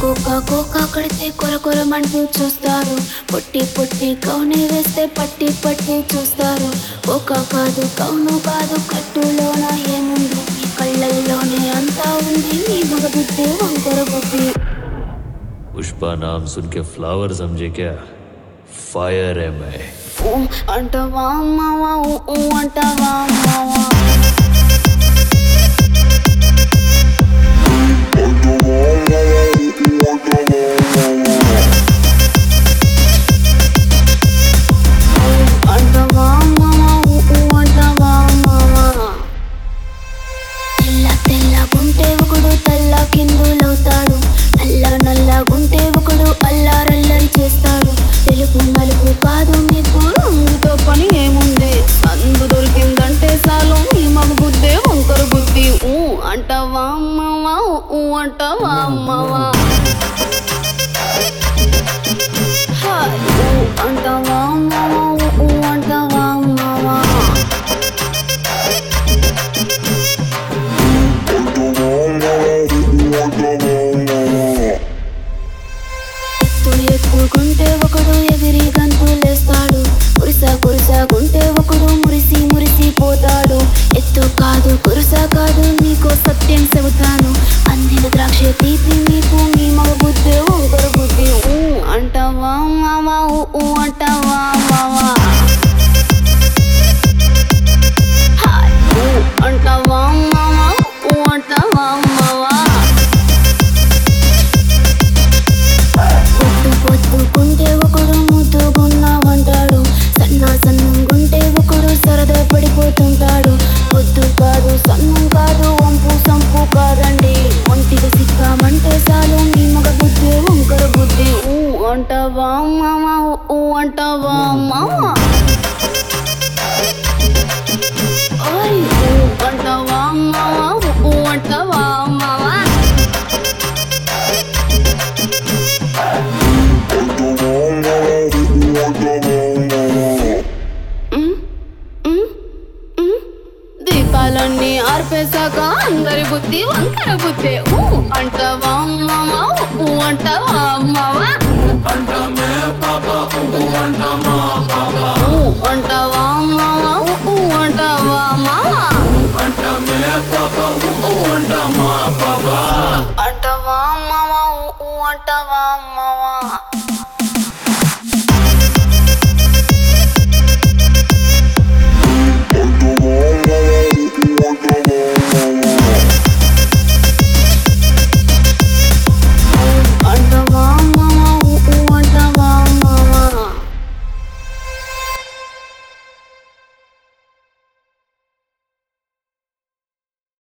కోక కోక కడితే కొర కొరమంటూ చూస్తారు పొట్టి పొట్టి కౌని వేస్తే పట్టి పట్టి చూస్తారు కోక కాదు కౌను కాదు కట్టులోన ఏముంది ఈ కళ్ళల్లోనే అంతా ఉంది నీ మగ బుద్ధి వంకర బుద్ధి पुष्पा नाम सुन के फ्लावर समझे क्या फायर है मैं ఊ అంటవా మావా ఊ ఊ అంటవా మావా అంటవా మావా ఊ ఊ అంటవా మావా తెల్ల తెల్ల గుంటే ఒకడు తెల్ల కిందులవుతాడు నల్ల నల్ల గుంటే ఒకడు అల్లారల్లరి చేస్తాడు తెలుపు నలుపు కాదు మీకు రంగుతో పని ఏముంది అందు దొరికిందంటే చాలు ఈ మగ బుద్ధే వంకర బుద్ధి ఊ అంటావా అమ్మవా ఊ అంటావా అమ్మవా హాయ్, ఊ అంటావా అమ్మవా ఊ అంటావా అమ్మవా ఎత్తు ఎక్కుకుంటే ఒకడు ఎగిరి గంతులేస్తాడు కురుస కురుస గుంటే ఒకడు మురిసి మురిసి పోతాడు ఎత్తు కాదు కురుస కాదు నీకో సత్యం చెబుతాను అందిన ద్రాక్ష తీపి మీకు మీ మగ బుద్ధి ఒకరు బుద్ధి ఊ అంటావా మావా ఊ ఊ అంటావా మావా హాయ్, ఊ అంటావా మావా ఊ అంటావా మావా పొట్టు పొత్తుకుంటే ఒకడు ముద్దుగున్నామంటాడు సన్న సన్నం గుంటే ఒకడు సరదా పడిపోతుంటాడు పొద్దు కాదు సన్నం కాదు వంపు సంపు కాదండి ఒంటికి సిక్కామంటే చాలు మీ మగ బుద్ధి వంకర బుద్ధి ఊ అంటావా మామ ఊ అంటావా మామ ఓయ్ ఊ అంటావా మామ ఊ అంటావా మామ దీపాలన్నీ ఆర్పేశాక అందరి బుద్ధి వంకర బుద్ధి ఊ అంటావా మావా ఊ అంటావా మావా ఊ అంటావా మావా ఊ అంటావా మావా అంటావా మావా ఊ అంటావా మావా